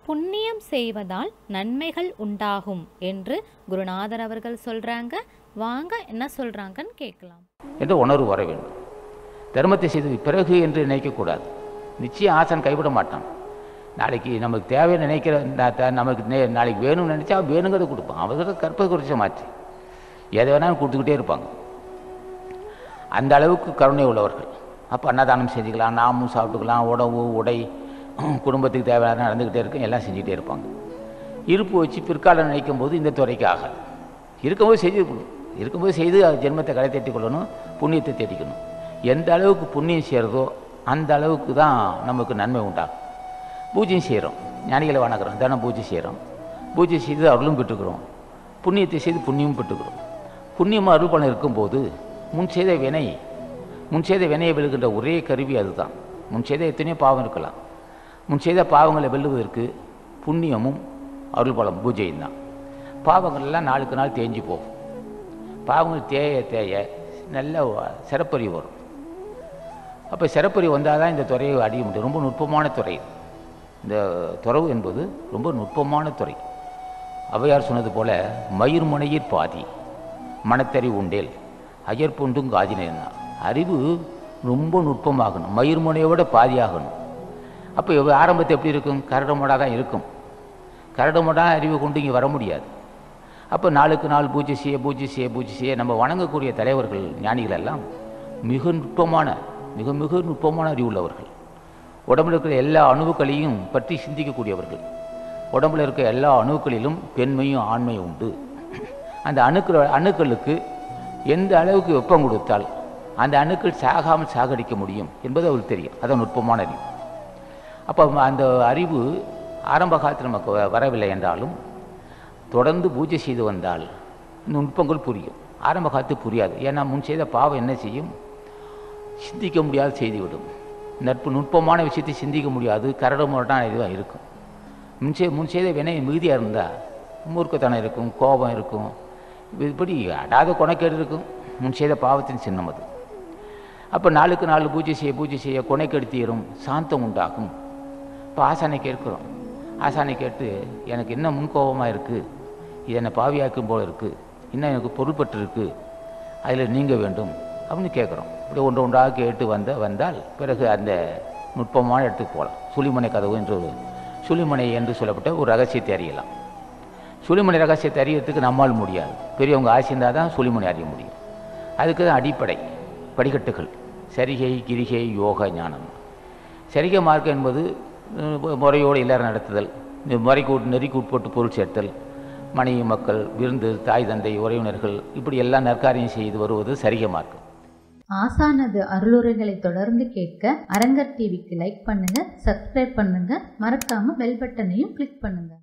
புண்ணியம் செய்வதால் நன்மைகள் உண்டாகும் என்று குருநாதர் அவர்கள் சொல்றாங்க வாங்க என்ன சொல்றாங்கன்னு கேட்கலாம் என்ற உணர்வு வர வேண்டும் தர்மத்தை செய்து பிறகு என்று நினைக்கக்கூடாது நிச்சயம் ஆசன் கைவிட மாட்டான் நாளைக்கு நமக்கு தேவை நினைக்கிற நா- த- நமக்கு நே- நாளைக்கு வேணும்னு நினச்சா வேணுங்கிறத கொடுப்பான் அவர்கள் கற்பை குறிச்ச மாற்றி எதை வேணாலும் கொடுத்துக்கிட்டே இருப்பாங்க அந்த அளவுக்கு கருணை உள்ளவர்கள் அப்போ அன்னதானம் செஞ்சுக்கலாம் நாமும் சாப்பிட்டுக்கலாம் உணவு உடை குடும்பத்துக்கு தேவையான நடந்துக்கிட்டே இருக்கும் எல்லாம் செஞ்சுக்கிட்டே இருப்பாங்க இருப்பு வச்சு பிற்காலம் நினைக்கும் போது இந்த துறைக்கு ஆகாது இருக்கும்போது செய்து கொள்ளணும் இருக்கும்போது செய்து அது ஜென்மத்தை களை தேட்டிக் கொள்ளணும் புண்ணியத்தை தேடிக்கணும் எந்த அளவுக்கு புண்ணியம் செய்கிறதோ அந்த அளவுக்கு தான் நமக்கு நன்மை உண்டாகும் பூஜையும் செய்கிறோம் ஞானிகளை வணங்குறோம் தினம் பூஜை செய்கிறோம் பூஜை செய்து அருளும் பெற்றுக்கிறோம் புண்ணியத்தை செய்து புண்ணியமும் பெற்றுக்கிறோம் புண்ணியமாக அருள் பலன் இருக்கும்போது முன் செய்த வினை முன் செய்த வினையை வெல்கின்ற ஒரே கருவி அதுதான் முன் செய்த எத்தனையோ பாவம் இருக்கலாம் முன் செய்த பாவங்களை வெல்லுவதற்கு புண்ணியமும் அருள் பலம் பூஜையும் தான் பாவங்கள் எல்லாம் நாளுக்கு நாள் தேஞ்சு போகும் பாவங்கள் தேய தேய நல்ல வ- சிறப்பறிவு வரும் அப்போ சிறப்பறிவு வந்தால் தான் இந்த துறையை அடைய முடியும் ரொம்ப நுட்பமான துறை இது. இந்த துறவு என்பது ரொம்ப நுட்பமான துறை ஔவையார் சொன்னது போல மயிர் முனையிற் பாதி மனத்தறிவு உண்டேல் அயற்புண்டும் காதினா அறிவு ரொம்ப நுட்பமாகணும் மயிர் முனையை விட பாதியாகணும் அப்போ இவ- ஆரம்பத்தில் எப்படி இருக்கும் கரடமோடாக தான் இருக்கும் கரடமோடாக அறிவு கொண்டு இங்கே வர முடியாது அப்போ நாளுக்கு நாள் பூஜை செய்ய பூஜை செய்ய பூஜை செய்ய நம்ம வணங்கக்கூடிய தலைவர்கள் ஞானிகள் எல்லாம் மிக நுட்பமான மிக மிக நுட்பமான அறிவுள்ளவர்கள் உடம்புல இருக்கிற எல்லா அணுவுக்களையும் பற்றி சிந்திக்கக்கூடியவர்கள் உடம்புல இருக்க எல்லா அணுக்களிலும் பெண்மையும் ஆண்மையும் உண்டு அந்த அணுக்கள் அணுக்களுக்கு எந்த அளவுக்கு வெப்பம் கொடுத்தால் அந்த அணுக்கள் சாகாமல் சாகடிக்க முடியும் என்பது அவருக்கு தெரியும் அதான் நுட்பமான அறிவு அப்போ அந்த அறிவு ஆரம்ப காலத்தில் நமக்கு வ- வரவில்லை என்றாலும் தொடர்ந்து பூஜை செய்து வந்தால் இந்த நுட்பங்கள் புரியும் ஆரம்ப காலத்து புரியாது ஏன்னா முன் செய்த பாவம் என்ன செய்யும் சிந்திக்க முடியாத செய்துவிடும் நட்பு நுட்பமான விஷயத்தை சிந்திக்க முடியாது கரடுமுரட்டான இதுவாக இருக்கும் முன் செய் முன் செய்த வினை மிகுதியாக இருந்தால் மூர்க்கத்தனம் இருக்கும் கோபம் இருக்கும் இப்படி அடாத கொனைக்கேடு இருக்கும் முன் செய்த பாவத்தின் சின்னம் அது அப்போ நாளுக்கு நாள் பூஜை செய்ய பூஜை செய்ய கொனைக்கேடு தீரும் சாந்தம் உண்டாகும் இப்போ ஆசானை கேட்குறோம் ஆசானை கேட்டு எனக்கு என்ன முன்கோபமாக இருக்குது இது என்னை பாவியாக்கும் போல இருக்குது இன்னும் எனக்கு பொருள்பட்டு இருக்கு அதில் நீங்க வேண்டும் அப்படின்னு கேட்குறோம் இப்படி ஒன்று ஒன்றாக கேட்டு வந்த வந்தால் பிறகு அந்த நுட்பமான இடத்துக்கு போகலாம் சுழிமனை கதவு என்று ஒரு சுழிமனை என்று சொல்லப்பட்ட ஒரு ரகசியத்தை அறியலாம் சுழிமனை ரகசியத்தை அறியறதுக்கு நம்மால் முடியாது பெரியவங்க ஆசியிருந்தால் தான் சுழிமனை அறிய முடியும் அதுக்கு தான் அடிப்படை படிக்கட்டுகள் சரிகை கிரிகை யோக ஞானம் சரிகை மார்க்கம் என்பது அஹ், முறையோடு எல்லாரும் நடத்துதல் இந்த முறைக்கு உட்- நெறிக்கு உட்பட்டு பொருள் சேர்த்தல் மனைவி மக்கள் விருந்து தாய் தந்தை உறவினர்கள் இப்படி எல்லாம் நற்காரியம் செய்து வருவது சரிகை மார்க்கம் ஆசானது அருளுரைகளை தொடர்ந்து கேட்க அரங்கர் டிவிக்கு லைக் பண்ணுங்க சப்ஸ்கிரைப் பண்ணுங்க மறக்காம பெல் பட்டனையும் கிளிக் பண்ணுங்க